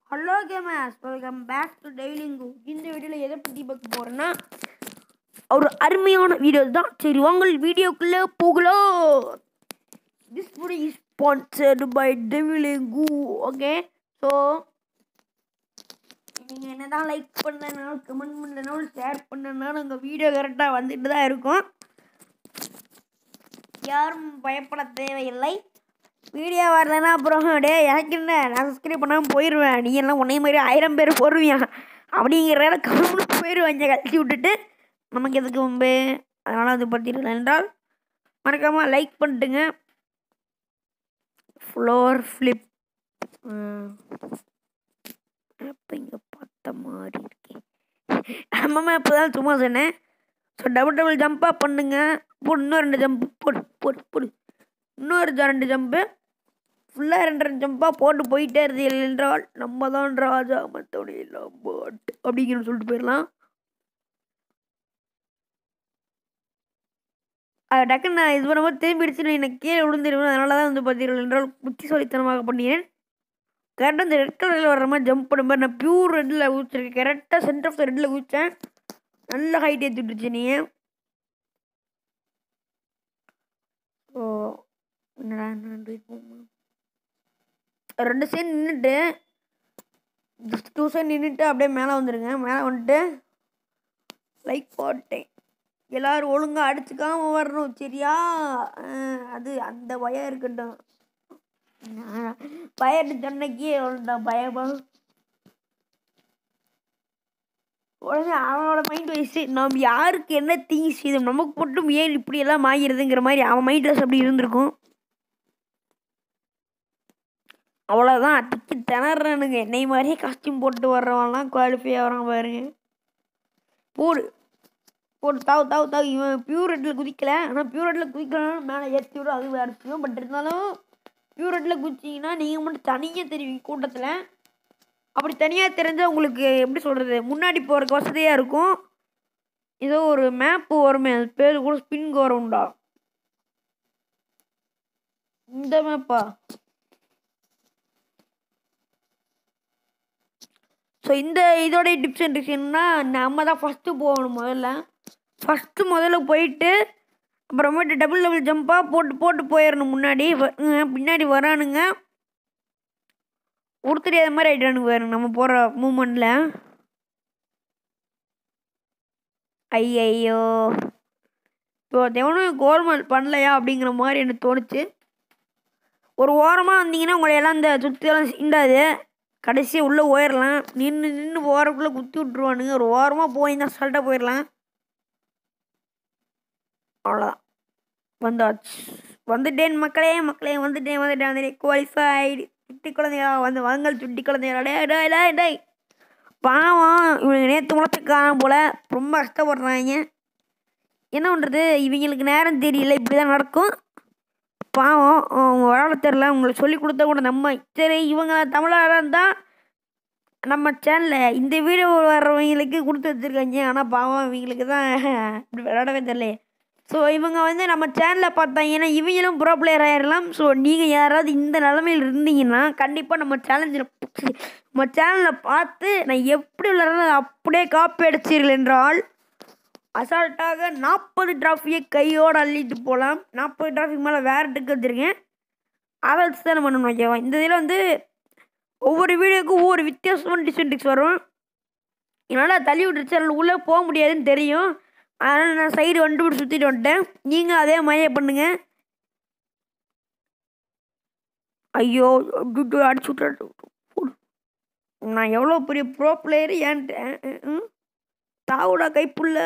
Hello gamers welcome back to டெய்லிங்கு இந்த வீடியோவில் எதை பற்றி பார்க்க போகிறேன்னா ஒரு அருமையான வீடியோ தான் சரி உங்கள் வீடியோக்குள்ளே போகலாம் this video is sponsored by டெவிலிங்கு ஓகே ஸோ நீங்கள் என்ன தான் லைக் பண்ணனாலும் கமெண்ட் பண்ணனாலும் ஷேர் பண்ணனாலும் உங்கள் வீடியோ கரெக்டாக வந்துட்டு தான் இருக்கும் யாரும் பயப்பட தேவையில்லை வீடியோ வரலன்னா அப்புறம் டே எனக்கு என்ன நான் சப்ஸ்கிரைப் பண்ணாமல் போயிடுவேன் நீ எல்லாம் உன்னைய மாதிரி ஆயிரம் பேர் போடுவியா அப்படிங்கிறத கம்முன்னு போயிடுவாங்க கழிச்சு விட்டுட்டு நமக்கு எதுக்கு முன்பு அதனால் அது பற்றிடல என்றால் மறக்காமல் லைக் பண்ணிட்டுங்க ஃப்ளோர் ஃப்ளிப் அப்போ இங்கே பார்த்த மாதிரி இருக்கேன் ஆமாம்மா இப்போ தான் சும்மா சொன்னேன் ஸோ டபுள் டபுள் ஜம்ப்பாக பண்ணுங்க போடு இன்னும் ரெண்டு ஜம்ப் போடு போடு போடு இன்னொரு ஜ- ரெண்டு ஜம்ப்பு ஃபுல்லாக ரெண்டு ரெண்டு ஜம்ப்பாக போட்டு போயிட்டே இருந்தீர்கள் என்றால் நம்ம தான் ராஜா மற்றபடி பாட் அப்படிங்கிற சொல்லிட்டு போயிடலாம் அது டக்குன்னு நான் இது பண்ணும்போது திரும்பிடுச்சு எனக்கு கீழே விழுந்துருவேன் அதனால தான் வந்து பார்த்தீர்கள் என்றால் புத்திசாலித்தனமாக பண்ணினேன் கரெக்டாக இந்த ரெட் கலரில் வர்ற மாதிரி ஜம்ப் பண்ண மாதிரி நான் பியூர் ரெட்டில் ஊற்றிருக்கேன் கரெக்டாக சென்டர் ஆஃப் த ரெட்டில் ஊற்றேன் நல்ல ஹைட் ஏற்றி விட்டுருச்சு நீ ஸோ என்னடா என்ன read பண்ணுமா? ரெண்டு சைடு நின்றுட்டு டூ சைடு நின்றுட்டு அப்படியே மேலே வந்துடுங்க மேலே வந்துட்டு லைக் போட்டேன் எல்லாரும் ஒழுங்காக அடிச்சுக்காம வரணும் சரியா அஹ், அது அந்த பயம் இருக்கட்டும் நான் பயட்டு சொன்னக்கே தான் பயமா உடனே அவனோட மைண்ட் வைஸ் நம்ம யாருக்கு என்ன தீங்கு செய்தோம் நமக்கு மட்டும் ஏன் இப்படியெல்லாம் ஆகிறதுங்கிற மாதிரி அவன் மைண்ட் வாய்ஸ் அப்படி இருந்திருக்கும் அவ்வளோதான் திக்கி திணறானுங்க என்னை மாதிரியே காஸ்டியூம் போட்டு வர்றவன்லாம் குவாலிஃபை ஆகிறான் பாருங்க போடு போட்டு தாவு தாவு தாவு இவன் பியூர் ரெட்டில் குதிக்கல ஆனால் பியூர் ரெட்டில் குதிக்கலன்னா மேலே ஏற்றி விடும் அது வேறு விஷயம் பட் இருந்தாலும் பியூர் ரெட்டில் குதிச்சிங்கன்னா நீங்கள் மட்டும் தனியாக தெரிவிங்க கூட்டத்தில் அப்படி தனியாக தெரிஞ்சால் உங்களுக்கு எப்படி சொல்கிறது முன்னாடி போகிறதுக்கு வசதியாக இருக்கும் ஏதோ ஒரு மேப்பு வருமே அது பேர் கூட ஸ்பின் கவரவுண்டா இந்த மேப்பா ஸோ இந்த இதோடைய டிப்ஸ் அண்ட் ட்ரிக்ஸ் என்னன்னா நம்ம தான் ஃபஸ்ட்டு போகணும் முதல்ல ஃபஸ்ட்டு முதல்ல போயிட்டு அப்புறமேட்டு டபுள் டபுள் ஜம்ப்பாக போட்டு போட்டு போயிடணும் முன்னாடி வ- அஹ் பின்னாடி வரானுங்க ஒரு தெரியாத மாதிரி ஆகிட்டானுங்க பாருங்க நம்ம போகிற மூமெண்ட்டில் ஐயையோ இப்போ எவனும் கவர்மெண்ட் பண்ணலையா அப்படிங்கிற மாதிரி எனக்கு தோணுச்சு ஒரு ஓரமாக வந்தீங்கன்னா உங்களை எல்லாம் இந்த சுற்றியெல்லாம் சீண்டாது கடைசியாக உள்ளே போயிடலாம் நின்று நின்று போகிறக்குள்ளே குத்தி விட்ருவானுங்க ஒரு ஓரமாக போயிருந்தா அசால்ட்டாக போயிடலாம் அவ்வளோதான் வந்தாச்சு வந்துட்டேன் மக்களே மக்களே வந்துட்டேன் வந்துட்டேன் வந்துட்டேன் குவாலிஃபைடு சுட்டி குழந்தைகளா வந்து வாங்கல் சுட்டி குழந்தைகளா டே டே டே டேய் பாவம் இவனுங்க நேற்று முளைச்சி காணாம போல ரொம்ப கஷ்டப்படுறாங்க என்ன பண்ணுறது இவங்களுக்கு நேரம் தெரியல இப்படி தான் நடக்கும் பாவம் அவங்க விளாட தெரில உங்களுக்கு சொல்லி கொடுத்தா கூட நம்ம சரி இவங்க தமிழராக இருந்தால் நம்ம சேனலில் இந்த வீடியோ வர்றவங்களுக்கு கொடுத்து வச்சுருக்காங்க ஆனால் பாவம் இவங்களுக்கு தான் இப்படி விளையாடவே தெரியல ஸோ இவங்க வந்து நம்ம சேனலில் பார்த்தாங்கன்னா இவங்களும் ப்ரோ பிளேயர் ஆயிடலாம் ஸோ நீங்கள் யாராவது இந்த நிலமையில் இருந்தீங்கன்னா கண்டிப்பாக நம்ம சேலஞ்சில் நம்ம சேனலில் பார்த்து நான் எப்படி விளையாடுறேன் அப்படியே காப்பி அடிச்சீர்கள் என்றால் அசால்ட்டாக நாற்பது டிராஃபியை கையோடு அள்ளிட்டு போகலாம் நாற்பது டிராஃபிக் மேலே வேறு டிக்கு வச்சுருக்கேன் அதை வச்சு தான் பண்ணணும் ஓகேவா இந்த இதில் வந்து ஒவ்வொரு வீடியோக்கும் ஒவ்வொரு வித்தியாசமான டிஸ்ட்ரிக்ஸ் வரும் என்னால் தள்ளி விட்டுருச்சு அதில் உள்ளே போக முடியாதுன்னு தெரியும் அதனால் நான் சைடு வந்துட்டு இப்படி சுற்றிட்டு வந்துட்டேன் நீங்கள் அதே மாதிரியே பண்ணுங்க ஐயோ அடிச்சு அடிச்சு விட்டு நான் எவ்வளோ பெரிய ப்ரோ பிளேயரு ஏன்ட்டு தாவுடா கைப்புள்ள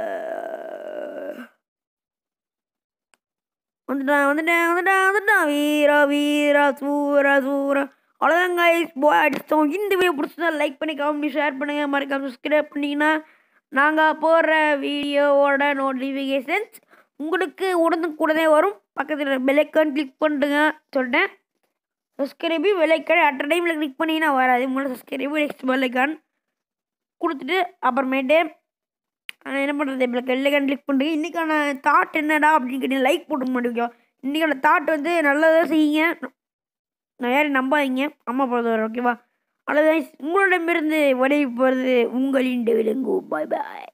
வந்துட்டான் வந்துட்டேன் வந்துட்டான் வந்துட்டான் வீரா வீரா சூரா சூரா அவ்வளோதான் கைஸ் போய் அடிச்சிட்டோம் இந்த வீடியோ பிடிச்சதா லைக் பண்ணி கமெண்ட் ஷேர் பண்ணுங்கள் மறக்காம சப்ஸ்கிரைப் பண்ணிங்கன்னா நாங்கள் போடுற வீடியோவோட நோட்டிஃபிகேஷன்ஸ் உங்களுக்கு உடனுக்குடனே வரும் பக்கத்தில் பெல்லைக்கான் கிளிக் பண்ணுங்க சொல்லிட்டேன் சப்ஸ்கிரைபு வெள்ளைக்கான் அட் டைமில் கிளிக் பண்ணிங்கன்னா வராது உங்களோட சப்ஸ்கிரைபு நெக்ஸ்ட் பெல்லைக்கான் கொடுத்துட்டு அப்புறமேட்டு நான் என்ன பண்ணுறது இப்போ வெள்ளைக்கான் கிளிக் பண்ணுறேன் இன்றைக்கான தாட் என்னடா அப்படின்னு கேட்டு லைக் போட்டு மாட்டேங்க இன்றைக்கான தாட் வந்து நல்லதாக செய்யுங்க நான் யாரையும் நம்பாதீங்க அம்மா பொறுத்தவரை ஓகேவா அவ்வளோதான் உங்களிடமிருந்து விடைவு போகிறது உங்களின் விலங்கு பாய் பாய்